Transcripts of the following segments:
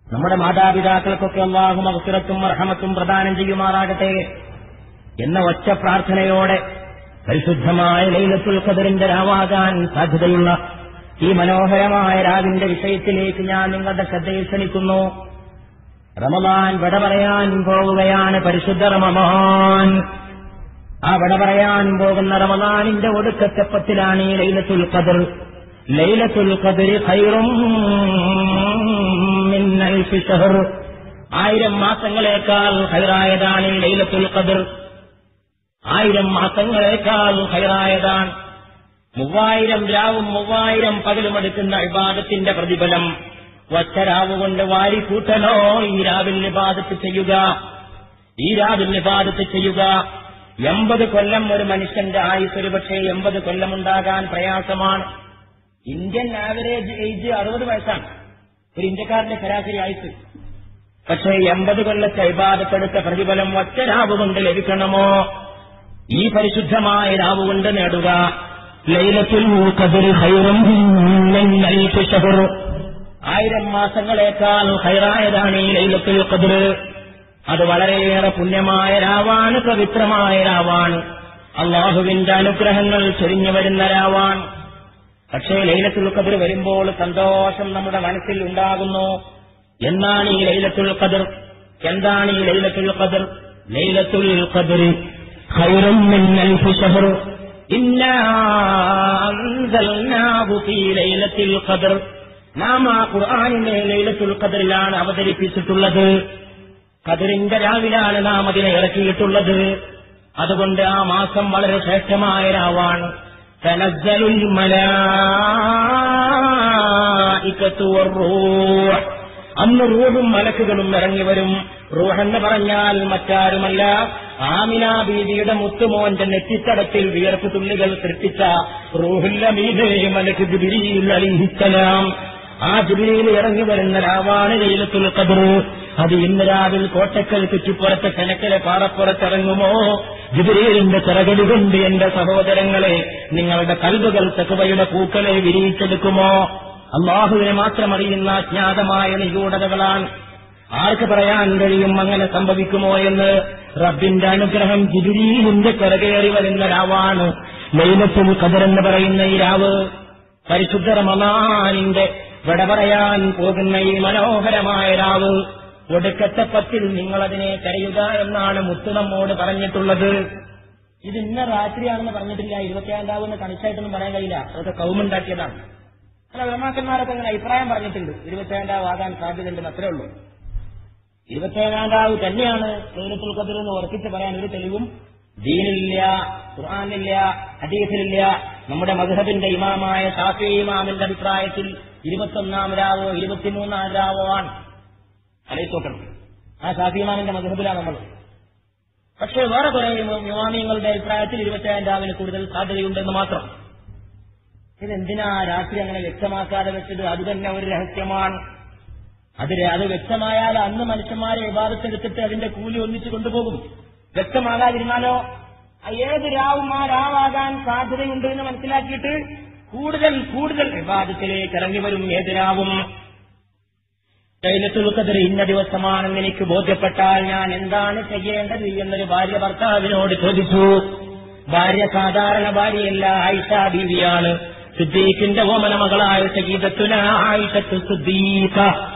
നമ്മുടെ മാതാപിതാക്കൾക്കൊക്കെ അള്ളാഹു മഹസുരത്തും അർഹമത്തും പ്രദാനം ചെയ്യുമാറാകട്ടെ എന്ന ഒറ്റ പ്രാർത്ഥനയോടെ പരിശുദ്ധമായ ലൈലത്തുൽ ഖദറിന്റെ രാവാകാൻ സാധ്യതയുള്ള ഈ മനോഹരമായ രാവിന്റെ വിഷയത്തിലേക്ക് ഞാൻ നിങ്ങളുടെ ശ്രദ്ധയിൽ ക്ഷണിക്കുന്നു റമദാൻ വിട പറയാൻ പോവുകയാണ് പരിശുദ്ധ റമദാൻ ആ വിട പറയാൻ പോകുന്ന റമദാനിന്റെ ഒടുക്കത്തെ പത്തിലാണ് ഈ ലൈലത്തുൽ ഖദർ ലൈലത്തുൽ ഖദർ ഖൈറും മിൻ അൽഫി ഷഹർ ആയിരം മാസങ്ങളേക്കാൾ ഹൈറായതാണ് ഈ ലൈലത്തുൽ ഖദർ ആയിരം മാസങ്ങളേക്കാൾ ഹൈറായതാണ് മൂവായിരം രാവും മൂവായിരം പകലും എടുക്കുന്ന ഇബാദത്തിന്റെ പ്രതിഫലം ഒറ്റരാവ് കൊണ്ട് വാരിക്കൂട്ടലോ ഈ രാവിൽ നിബാദത്ത് ചെയ്യുക ഈ രാവിൽ നിബാദത്ത് ചെയ്യുക എൺപത് കൊല്ലം ഒരു മനുഷ്യന്റെ ആയുസ് ഒരു പക്ഷേ എൺപത് കൊല്ലമുണ്ടാകാൻ പ്രയാസമാണ് ഇന്ത്യൻ ആവറേജ് ഏജ് അറുപത് വയസ്സാണ് ഒരു ഇന്ത്യക്കാരന്റെ ശരാശരി ആയുസ് പക്ഷേ എൺപത് കൊല്ലത്തെ ഇബാദത്തെടുത്ത പ്രതിഫലം ഒറ്റ രാവ് കൊണ്ട് ലഭിക്കണമോ ഈ പരിശുദ്ധമായ രാവ് കൊണ്ട് നേടുക ലൈലത്തുൽ ഖദർ ഖൈറും മിൻ അൽഫി ശഹർ ആയിരം മാസങ്ങളേക്കാൾ ഹൈറായതാണ് ഈ ലൈലത്തുൽ ഖദർ അത് വളരെയേറെ പുണ്യമായ രാവാണ് പവിത്രമായ രാവാണ് അള്ളാഹുവിന്റെ അനുഗ്രഹങ്ങൾ ചൊരിഞ്ഞു വരുന്ന രാവാണ് പക്ഷേ ലൈലത്തുൽ ഖദർ വരുമ്പോൾ സന്തോഷം നമ്മുടെ മനസ്സിൽ ഉണ്ടാകുന്നു എന്നാണ് ഈ ലൈലത്തുൽ ഖദർ എന്താണ് ഈ ലൈലത്തുൽ ഖദർ ലൈലത്തുൽ ഖദർ ഖൈറും മിൻ അൽഫി ശഹർ ഇന്നാ അൻസൽനാഹു ഫീ ലൈലത്തുൽ ഖദർ നാം ആ ഖുർആനിനെ ലൈലത്തുൽ ഖദറിലാണ് അവതരിപ്പിച്ചിട്ടുള്ളത് ഖദറിന്റെ രാവിലാണ് നാം അതിനെ ഇറക്കിയിട്ടുള്ളത് അതുകൊണ്ട് ആ മാസം വളരെ ശ്രേഷ്ഠമായ രാവാണ് തനസ്സലുൽ മലായികത്തു വറൂഹ് അന്ന് റൂഹും മലക്കുകളും ഇറങ്ങി വരും റൂഹെന്ന് പറഞ്ഞാൽ മറ്റാരുമല്ല ആമിന ബീവിയുടെ മുത്തുമോന്റെ നെറ്റിത്തടത്തിൽ വിയർപ്പ് തുള്ളികൾ സൃഷ്ടിച്ച റൂഹുല്ല മീതേ മലക്ക് ജിബിരിയിൽ അലിഹിത്തലാം ആ ജിബിരിയിൽ ഇറങ്ങി വരുന്ന രാവാണ് ലൈലത്തുൽ ഖദർ അത് ഇന്ന് രാവിൽ കോട്ടക്കൽ ചുറ്റിപ്പുറത്ത് കനക്കലെ പാറപ്പുറത്തിറങ്ങുമോ ജിബിരിയിലിന്റെ ചിറകടി കൊണ്ട് എന്റെ സഹോദരങ്ങളെ നിങ്ങളുടെ കൽബുകൾ തെക്കുവയുടെ പൂക്കളെ വിരിയിച്ചെടുക്കുമോ അള്ളാഹുവിനെ മാത്രം അറിയുന്ന അജ്ഞാതമായ നിഗൂഢതകളാണ് ആർക്ക് പറയാൻ കഴിയും അങ്ങനെ സംഭവിക്കുമോ എന്ന് റബ്ബിന്റെ അനുഗ്രഹം ജിബിരിയിലിന്റെ പിറകേറി വരുന്ന രാവാണ് ലൈലത്തുൽ ഖദർ എന്ന് പറയുന്ന ഈ രാവ് പരിശുദ്ധ റമദാനിന്റെ വിട പറയാൻ പോകുന്ന ഈ മനോഹരമായ രാവ് ഒടുക്കത്തെ പത്തിൽ നിങ്ങളതിനെ കരയുക എന്നാണ് മുത്തു നമ്മോട് പറഞ്ഞിട്ടുള്ളത് ഇത് ഇന്ന രാത്രിയാണെന്ന് പറഞ്ഞിട്ടില്ല ഇരുപത്തിയാം രാവെന്ന് കണിച്ചായിട്ടൊന്നും പറയാൻ കഴിയില്ല അതൊക്കെ കൗമുണ്ടാക്കിയതാണ് അല്ല വിമാക്കന്മാരൊക്കെ അങ്ങനെ അഭിപ്രായം പറഞ്ഞിട്ടുണ്ട് ഇരുപത്തിയേഴാം രാവ് ആകാൻ സാധ്യതയുണ്ടെന്ന് അത്രേ ഉള്ളൂ ഇരുപത്തിയേഴാം രാവ് തന്നെയാണ് ലൈലത്തുൽ ഖദർ എന്ന് ഉറപ്പിച്ച് പറയാൻ ഒരു തെളിവും ദീനില്ല ഖുർആാനില്ല ഹദീസിലില്ല നമ്മുടെ മധുഹബിന്റെ ഇമാമായ ഷാഫി ഇമാമിന്റെ അഭിപ്രായത്തിൽ ഇരുപത്തൊന്നാം രാവോ ഇരുപത്തിമൂന്നാം രാവോ ആണ് അലയിച്ചോക്കണം ആ ഷാഫി ഇമാമിന്റെ മധുഹബിലാണ് നമ്മൾ പക്ഷേ വേറെ കുറെ ഇമാമിയങ്ങളുടെ അഭിപ്രായത്തിൽ ഇരുപത്തിയേഴാം രാവിന് കൂടുതൽ സാധ്യതയുണ്ടെന്ന് മാത്രം ഇതെന്തിനാ രാത്രി അങ്ങനെ വ്യക്തമാക്കാതെ വെച്ചത് അത് തന്നെ ഒരു രഹസ്യമാണ് അത് അത് വ്യക്തമായാൽ അന്ന് മനുഷ്യന്മാരെ വിവാദത്തെടുത്തിട്ട് അതിന്റെ കൂലി ഒന്നിച്ചു കൊണ്ടുപോകും വ്യക്തമാകാതിരുന്നാലോ ഏത് രാവും ആ രാവാകാൻ സാധ്യതയുണ്ട് എന്ന് മനസ്സിലാക്കിയിട്ട് കൂടുതൽ കൂടുതൽ വിവാദത്തിലേക്ക് ഇറങ്ങി വരും ഏത് രാവും കൈലത്തുൽക്കതിർ ഇന്ന ദിവസമാണെന്ന് എനിക്ക് ബോധ്യപ്പെട്ടാൽ ഞാൻ എന്താണ് ചെയ്യേണ്ടത് എന്നൊരു ഭാര്യ ഭർത്താവിനോട് ചോദിച്ചു ഭാര്യ സാധാരണ ഭാര്യയല്ല ആയിഷ ബീവിയാണ് സിദ്ദീഖിന്റെ ഓമന മകളായ സഗീതത്തുന ആയിഷത്ത് സിദ്ദീഖ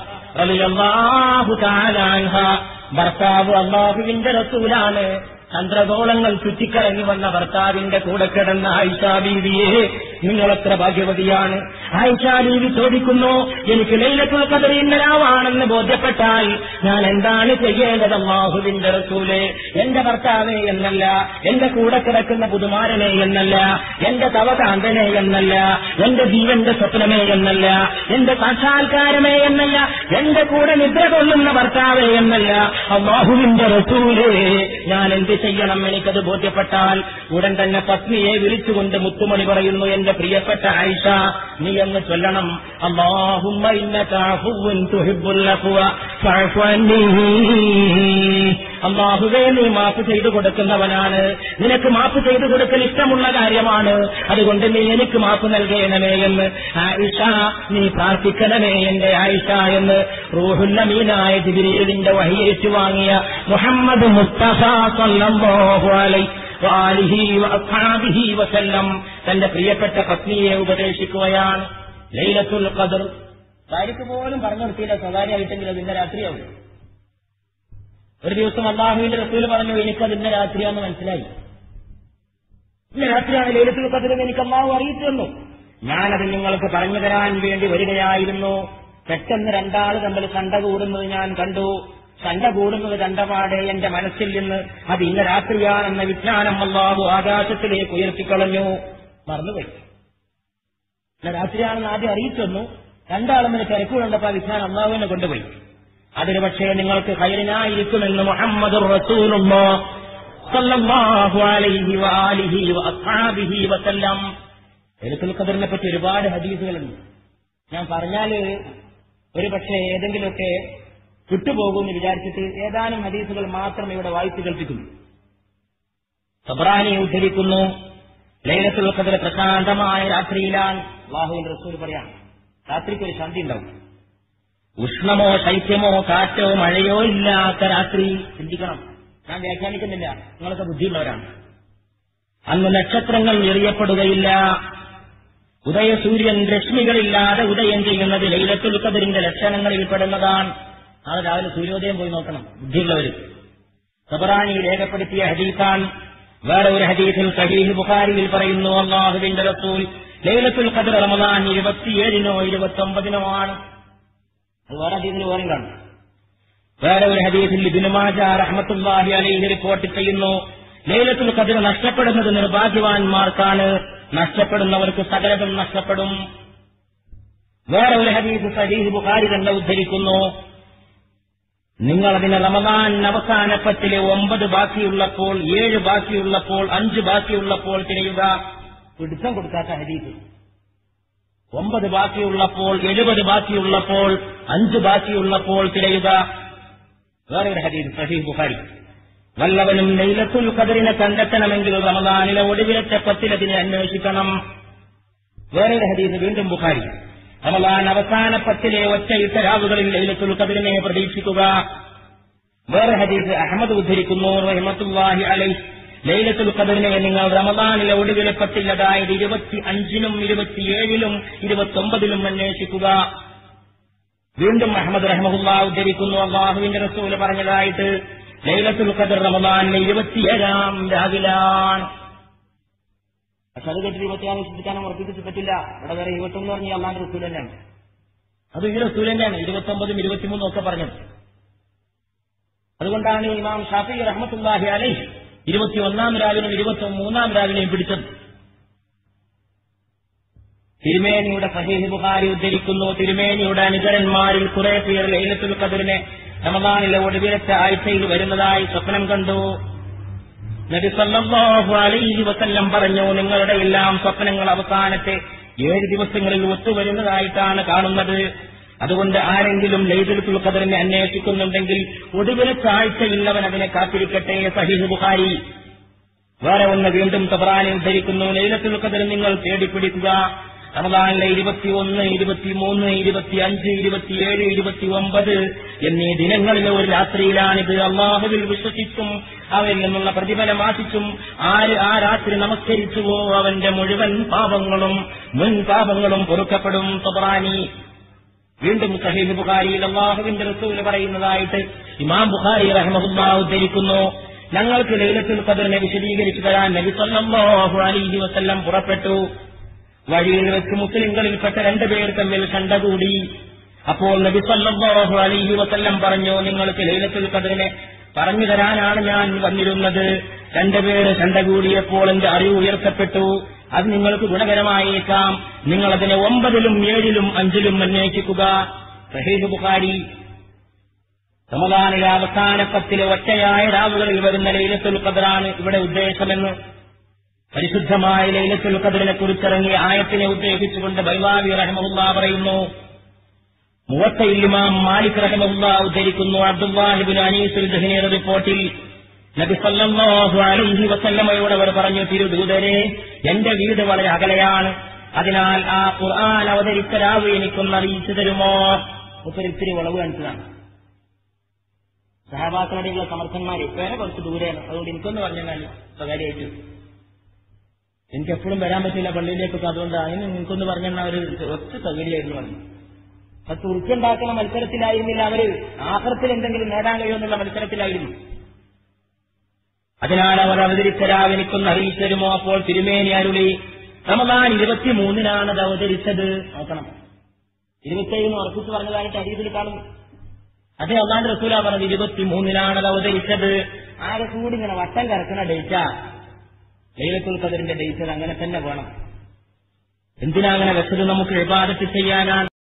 റളിയല്ലാഹു തആല അൻഹ ഭർത്താവ് അള്ളാഹുവിന്റെ റസൂലാണ് ചന്ദ്രഗോളങ്ങൾ ചുറ്റിക്കറങ്ങി വന്ന ഭർത്താവിന്റെ കൂടെ കിടന്ന ആയിഷാ ബീവിയെ നിങ്ങളെത്ര ഭാഗ്യവതിയാണ് ആയിഷാ ബീവി ചോദിക്കുന്നു എനിക്ക് ലൈലത്തുൽ ഖദർ ഇന്നലാവാണെന്ന് ബോധ്യപ്പെട്ടാൽ ഞാൻ എന്താണ് ചെയ്യേണ്ടത് അള്ളാഹുവിന്റെ റസൂലെ എന്റെ ഭർത്താവെ എന്നല്ല എന്റെ കൂടെ കിടക്കുന്ന പുതുമാരനെ എന്നല്ല എന്റെ തവകാന്തനെ എന്നല്ല എന്റെ ജീവന്റെ സ്വപ്നമേ എന്നല്ല എന്റെ സാക്ഷാത്കാരമേ എന്നല്ല എന്റെ കൂടെ നിദ്ര കൊള്ളുന്ന ഭർത്താവേ എന്നല്ല അള്ളാഹുവിന്റെ റസൂലേ ഞാൻ എന്ത് ചെയ്യണം എനിക്കത് ബോധ്യപ്പെട്ടാൽ ഉടൻ തന്നെ പത്നിയെ വിളിച്ചുകൊണ്ട് മുത്തുമണി പറയുന്നു എന്റെ പ്രിയപ്പെട്ട ആയിഷ നീ എന്ന് ചൊല്ലണം അള്ളാഹുമ്മ ഇന്നക അഫുവ്വുൻ തുഹിബ്ബുൽ അഫ്വ ഫഅഫു അന്നീ. അള്ളാഹുവേ നീ മാപ്പ് ചെയ്തു കൊടുക്കുന്നവനാണ് നിനക്ക് മാപ്പ് ചെയ്തു കൊടുക്കൽ ഇഷ്ടമുള്ള കാര്യമാണ് അതുകൊണ്ട് നീ എനിക്ക് മാപ്പ് നൽകണമേ എന്ന് ആയിഷ നീ പ്രാർത്ഥിക്കണമേ എന്റെ ആയിഷ എന്ന് റൂഹുല്ലമീനായ ജിബിരിലിന്റെ വഹിയേറ്റു വാങ്ങിയ മുഹമ്മദ് മുസ്തഫ സല്ലല്ലാഹു അലൈഹി വാലിഹി വഅസ്ഹാബിഹി വസല്ലം തന്റെ പ്രിയപ്പെട്ട പത്നിയെ ഉപദേശിക്കുകയാണ് ലൈലത്തുൽ ഖദർ ഭാര്യയ്ക്ക് പോലും പറഞ്ഞു കൊടുത്തില്ല സ്വകാര്യമായിട്ടെങ്കിൽ അത് ഇന്ന രാത്രിയാവും ഒരു ദിവസം അള്ളാഹുവിന്റെ റസൂൽ പറഞ്ഞു എനിക്കത് ഇന്ന രാത്രിയാന്ന് മനസ്സിലായി ഇന്ന രാത്രിയാണ് ലൈലത്തുൽ ഖദർ എന്ന് എനിക്ക് അള്ളാഹു അറിയിച്ചു തന്നു ഞാനത് നിങ്ങൾക്ക് പറഞ്ഞു തരാൻ വേണ്ടി വരികയായിരുന്നു പെട്ടെന്ന് രണ്ടാൾ തമ്മിൽ കണ്ട കൂടുന്നത് ഞാൻ കണ്ടു കണ്ട കൂടുന്നത് കണ്ടപാടെ എന്റെ മനസ്സിൽ നിന്ന് അത് ഇന്ന രാത്രിയാണെന്ന വിജ്ഞാനം അള്ളാഹു ആകാശത്തിലേക്ക് ഉയർത്തിക്കളഞ്ഞു മറന്നുപോയി ഇന്ന രാത്രിയാണെന്ന് ആദ്യം അറിയിച്ചു തന്നു രണ്ടാളും തിരക്കുകൊണ്ടപ്പോ ആ വിജ്ഞാനം അള്ളാഹുവിനെ കൊണ്ടുപോയി അതിന് പക്ഷേ നിങ്ങൾക്ക് ഹൈറിനായിരിക്കുമെന്ന് മുഹമ്മദ് എഴുത്തുൽ ഖദറിനെ പറ്റി ഒരുപാട് ഹദീസുകളുണ്ട് ഞാൻ പറഞ്ഞാല് ഒരു പക്ഷേ ഏതെങ്കിലുമൊക്കെ വിട്ടുപോകുമെന്ന് വിചാരിച്ചിട്ട് ഏതാനും ഹദീസുകൾ മാത്രം ഇവിടെ വായിച്ചു കേൾപ്പിക്കുന്നു സബ്രാനെ ഉദ്ധരിക്കുന്നു ലൈലത്തുൽ ഖദർ പ്രശാന്തമായ രാത്രിയിലാണ് അള്ളാഹുവിന്റെ റസൂൽ പറയാം രാത്രിക്ക് ഒരു ശാന്തി ഉണ്ടാവും ഉഷ്ണമോ ശൈത്യമോ കാറ്റോ മഴയോ ഇല്ലാത്ത രാത്രി ചിന്തിക്കണം ഞാൻ വ്യാഖ്യാനിക്കുന്നില്ല നിങ്ങളൊക്കെ ബുദ്ധിയുള്ളവരാണ് അന്ന് നക്ഷത്രങ്ങൾ എറിയപ്പെടുകയില്ല ഉദയസൂര്യൻ രശ്മികളില്ലാതെ ഉദയം ചെയ്യുന്നത് ലൈലത്തുൽ ഖദറിന്റെ ലക്ഷണങ്ങളിൽ പെടുന്നതാണ് നാളെ രാവിലെ സൂര്യോദയം പോയി നോക്കണം ബുദ്ധിയുള്ളവര് സബറാനി രേഖപ്പെടുത്തിയ ഹദീസാൻ വേറെ ഒരു ഹദീസിൽ സഹീഹ് ബുഖാരിയിൽ പറയുന്നു അള്ളാഹുവിന്റെ റസൂൽ ലൈലത്തുൽ ഖദർ റമദാൻ ഇരുപത്തിയേഴിനോ ഇരുപത്തൊമ്പതിനോ ആണ് അത് വേറെ ഹദീസിൽ വേറെ കാണും വേറെ ഒരു ഹദീസിൽ ബിനുമാജ റഹ്മത്തുല്ലാഹി അലൈഹി റിപ്പോർട്ട് ചെയ്യുന്നു ലൈലത്തുൽ ഖദർ നഷ്ടപ്പെടുന്നത് നിർഭാഗ്യവാന്മാർക്കാണ് നഷ്ടപ്പെടുന്നവർക്ക് സകലതും നഷ്ടപ്പെടും വേറെ ഒരു ഹദീസ് സഹീഹ് ബുഖാരി തന്നെ ഉദ്ധരിക്കുന്നു നിങ്ങൾ അതിന് റമദാൻ അവസാനപ്പത്തിലെ ഒമ്പത് ബാക്കിയുള്ളപ്പോൾ ഏഴ് ബാക്കിയുള്ളപ്പോൾ അഞ്ച് ബാക്കിയുള്ളപ്പോൾ തിരയുക പിടുത്തം കൊടുക്കാത്ത ഹദീസ് ഒമ്പത് ബാക്കിയുള്ളപ്പോൾ എഴുപത് ബാക്കിയുള്ളപ്പോൾ അഞ്ച് ബാക്കിയുള്ളപ്പോൾ തിരയുക വേറെ ഒരു ഹദീസ് സഹീഹ് ബുഖാരി വല്ലവനും ലൈലത്തുൽ ഖദറിനെ കണ്ടെത്തണമെങ്കിൽ റമദാനിലെ ഒടുവിലത്തെ പത്തിലതിനെ അന്വേഷിക്കണം വേറെ ഒരു ഹദീസ് വീണ്ടും ബുഖാരി റമദാൻ അവസാന പത്തിലെ ഒറ്റയിട്ട രാവുകളിൽ ലൈലത്തുൽ ഖദറിനെ പ്രതീക്ഷിക്കുക വേറെ ഹദീസ് അഹമ്മദ് ഉദ്ധരിക്കുന്നു റഹ്മത്തുല്ലാഹി അലൈഹി ലൈലത്തുൽ ഖദറിനെ നിങ്ങൾ റമദാനിലെ ഒടുവിലെ പത്തിൽ അതായത് ഇരുപത്തി അഞ്ചിനും ഇരുപത്തിയേഴിലും ഇരുപത്തൊമ്പതിലും അന്വേഷിക്കുക വീണ്ടും അഹമ്മദ് റഹ്മുല്ല ഉദ്ധരിക്കുന്നു അള്ളാഹുവിന്റെ റസൂല് പറഞ്ഞതായിട്ട് ലൈലത്തുൽ ഖദർ റമദാനിലെ ഇരുപത്തിയേഴാം രാവിലാണ് പക്ഷെ അത് കേട്ടിട്ട് ഇരുപത്തിയാറ് വിശ്വസിക്കാനും ഉറപ്പിച്ചിട്ട് പറ്റില്ല ഇവിടെ വേറെ ഇരുപത്തൊന്ന് പറഞ്ഞ അള്ളാന്റെ റസൂൽ തന്നെയാണ് അത് ഈ റസൂൽ തന്നെയാണ് ഇരുപത്തൊമ്പതും ഇരുപത്തിമൂന്നും ഒക്കെ പറഞ്ഞത് അതുകൊണ്ടാണ് ഇമാം ഷാഫി റഹ്മത്തുല്ലാഹി അലൈ ഇരുപത്തിയൊന്നാം രാവിലെയും ഇരുപത്തി മൂന്നാം രാവിലെയും പിടിച്ചത് തിരുമേനിയുടെ സഹീഹ് ബുഖാരി ഉദ്ധരിക്കുന്നു തിരുമേനിയുടെ അനുചരന്മാരിൽ കുറെ പേർ ലൈലത്തുൽ ഖദറിനെ റമദാനിലെ ഒടുവിലത്തെ ആഴ്ചയിൽ വരുന്നതായി സ്വപ്നം കണ്ടു നബി സല്ലല്ലാഹു അലൈഹി വസല്ലം പറഞ്ഞു നിങ്ങളുടെ എല്ലാം സ്വപ്നങ്ങൾ അവസാനത്തെ ഏഴ് ദിവസങ്ങളിൽ ഒത്തുവരുന്നതായിട്ടാണ് കാണുന്നത് അതുകൊണ്ട് ആരെങ്കിലും ലൈലത്തുൽ ഖദറിനെ അന്വേഷിക്കുന്നുണ്ടെങ്കിൽ ഒടുവിലത്തെ ആഴ്ചയുള്ളവൻ അതിനെ കാത്തിരിക്കട്ടെ സഹീഹ് ബുഖാരി വേറെ ഒന്ന് വീണ്ടും തബറാനെ ഉദ്ധരിക്കുന്നു ലൈലത്തുൽ ഖദർ നിങ്ങൾ തേടിപ്പിടിക്കുക റമദാനിലെ ഇരുപത്തിയൊന്ന് ഇരുപത്തിമൂന്ന് ഇരുപത്തിയഞ്ച് ഇരുപത്തിയേഴ് ഇരുപത്തിയൊമ്പത് എന്നീ ദിനങ്ങളിലെ ഒരു രാത്രിയിലാണിത് അള്ളാഹുവിൽ വിശ്വസിച്ചും അവരിൽ നിന്നുള്ള പ്രതിഫലം ആശിച്ചും ആര് ആ രാത്രി നമസ്കരിച്ചുവോ അവന്റെ മുഴുവൻ പാപങ്ങളും മുൻ പാപങ്ങളും പൊറുക്കപ്പെടും തബറാനി വീണ്ടും സഹീഹ് ബുഖാരിയിൽ അള്ളാഹുവിന്റെ റസൂല് പറയുന്നതായിട്ട് ഇമാം ബുഖാരി റഹ്മഹുല്ലാ ഉദ്ധരിക്കുന്നു ഞങ്ങൾക്ക് ലൈലത്തുൽ ഖദറിനെ വിശദീകരിച്ചു തരാൻ നബി സല്ലല്ലാഹു അലൈഹി വസല്ലം പുറപ്പെട്ടു വഴിയിൽ വെച്ച് മുസ്ലിങ്ങളിൽപ്പെട്ട രണ്ടുപേർ തമ്മിൽ കണ്ടകൂടി അപ്പോൾ നബി സല്ലല്ലാഹു അലൈഹി വസല്ലം പറഞ്ഞു നിങ്ങൾക്ക് ലൈലത്തുൽ ഖദറിനെ പറഞ്ഞു തരാനാണ് ഞാൻ വന്നിരുന്നത് രണ്ടുപേര് കണ്ടകൂടിയപ്പോൾ എന്റെ അറിവ് ഉയർത്തപ്പെട്ടു അത് നിങ്ങൾക്ക് ഗുണകരമായേക്കാം നിങ്ങൾ അതിനെ ഒമ്പതിലും ഏഴിലും അഞ്ചിലും അന്വേഷിക്കുക സഹീദ് ബുഖാരി റമദാനിലെ അവസാന പത്തിലെ ഒറ്റയായ രാവുകളിൽ വരുന്ന ലൈലത്തുൽ ഖദറാണ് ഇവിടെ ഉദ്ദേശമെന്ന് പരിശുദ്ധമായ ലൈലത്തുൽ ഖദറിനെ കുറിച്ചിറങ്ങിയ ആയത്തിനെ ഉദ്ദേശിച്ചുകൊണ്ട് ബൈവാബി റഹ്മുല്ല പറയുന്നു മുവത്തയിൽ ഇമാം മാലിക് റഹമുല്ല ഉദ്ധരിക്കുന്നു അബ്ദുല്ലാഹിബിൻ അനീസുൽ ദഹ്നിയുടെ റിപ്പോർട്ടിൽ നബി സല്ലല്ലാഹു അലൈഹി വസല്ലമയോട് അവർ പറഞ്ഞു തിരുദൂതരെ എന്റെ വീട് വളരെ അകലെയാണ് അതിനാൽ ആ ഖുർആൻ അവതരിച്ച രാവ് എനിക്കൊന്ന് അറിയിച്ചു തരുമോ മുപ്പര് ഇത്തിരി വളവ് കാണിച്ചതാണ് സഹപാക്കളുടെയുള്ള സമർത്ഥന്മാർ ഇപ്പേരെ കുറച്ച് ദൂരെയാണ് അതുകൊണ്ട് എനിക്കൊന്ന് പറഞ്ഞാൽ സ്വകാര്യമായിട്ട് എനിക്ക് എപ്പോഴും വരാൻ പറ്റില്ല പള്ളിയിലേക്കൊക്കെ അതുകൊണ്ട് അതിന് നിങ്ങൾക്കൊന്ന് പറഞ്ഞാൽ ഒരു ഒറ്റ സൗകര്യമായിരുന്നു പറഞ്ഞു അത് തുർക്കുണ്ടാക്കുന്ന മത്സരത്തിലായിരുന്നില്ല അവര് ആഹ്റത്തിൽ എന്തെങ്കിലും നേടാൻ കഴിയുമെന്നുള്ള മത്സരത്തിലായിരുന്നു അതിനാൽ അവർ അവതരിച്ച രാവ് എനിക്കൊന്ന് അറിയിച്ചു തരുമോ അപ്പോൾ തിരുമേനി അരുളി റമദാൻ ഇരുപത്തിമൂന്നിനാണ് അത് അവതരിച്ചത് നോക്കണം ഇരുപത്തേഴിന് ഉറപ്പിച്ച് പറഞ്ഞതായിട്ട് അരീതിൽ കാണുന്നു അതേ അള്ളാന്റെ റസൂല പറഞ്ഞത് ഇരുപത്തിമൂന്നിനാണ് അത് അവതരിച്ചത് ആകെ കൂടി ഇങ്ങനെ വട്ടം കറക്കുന്ന ഡേറ്റാ ലൈലത്തുൽ ഖദറിന്റെ ഡേറ്റ് അങ്ങനെ തന്നെ വേണം എന്തിനാ അങ്ങനെ വെച്ചത് നമുക്ക് വിവാദത്ത് ചെയ്യാനാണ്